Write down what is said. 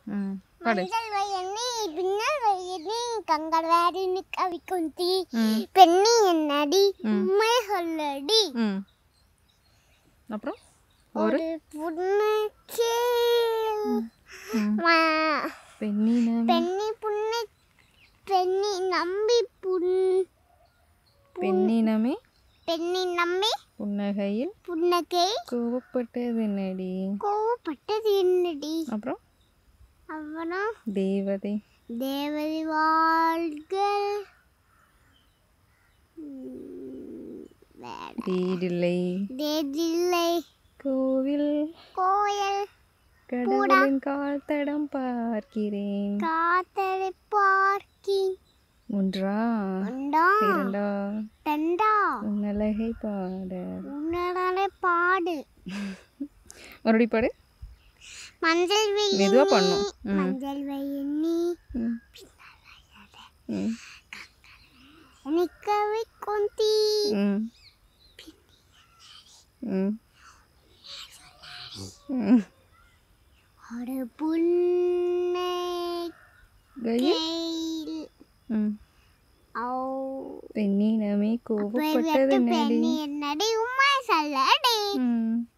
ம் பாடு மஞ்சள் வயனி பின்னல் வயனி கங்கர் வேடினி கவி குந்தி ம் பெண்ணி என்னடி உண்மை சொல்லடி ம் அப்புறம் ஒரு ஒரு புண்ணுக்கு ம். ம- பெண்ணினம் பெண்ணி புண்ணு பெண்ணி நம்பி புண் பெண்ணினமே பெண்ணி நம்பி புன்னகையில் புன்னகை கோவப்பட்டது என்னடி கோவப்பட்டது என்னடி அப்புறம் அப்புறம் தேவதை தேவதி வாழ்க உம், வேற வீடில்லை தேதில்லை கோவில் கோயில் கடவுளின் கால் தடம் பார்க்கிறேன் காத்தலை பார்க்கி ஒன்றா உண்டா இரண்டா தண்டா உன்னழகை பாட உன்னதானே பாடு மறுபடி பாடு மஞ்சள் வெயில் மெதுவா பண்ணணும். ம். மஞ்சள் வெயினி ம். ம். நிக்கவை கொந்தி ம். ம். ம். ஒரு புன்னை கையில் ம். ஓ பெண்ணினமே கோவப்பட்டது பெண்ணி என்னடி என்னடி உண்மை சொல்லடி ம்